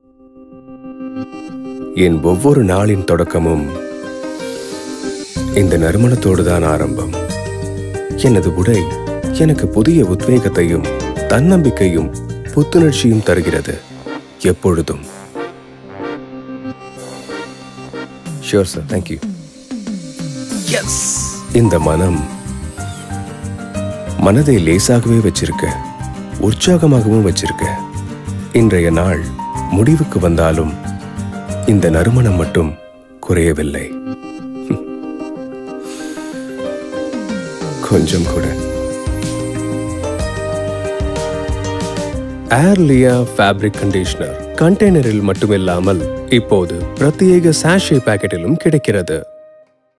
என் ஒவ்வொரு நாளின் தொடக்கமும் இந்த நறுமணத்தோடு தான் ஆரம்பம் எனது உடை எனக்கு புதிய உத்வேகத்தையும் தன்னம்பிக்கையும் புத்துணர்ச்சியும் தருகிறது எப்பொழுதும் ஷியோர் சார் தேங்க்யூ எஸ் இந்த மனம் மனதை லேசாகவே வச்சிருக்க உற்சாகமாகவும் வச்சிருக்க இன்றைய நாள் முடிவுக்கு வந்தாலும் இந்த நறுமணம் மட்டும் குறையவில்லை கொஞ்சம் கூட ஏர்லியா ஃபேப்ரிக் கண்டிஷனர் கண்டெய்னரில் மட்டுமில்லாமல் இப்போது பிரத்யேக சாஷே பாக்கெட்டிலும் கிடைக்கிறது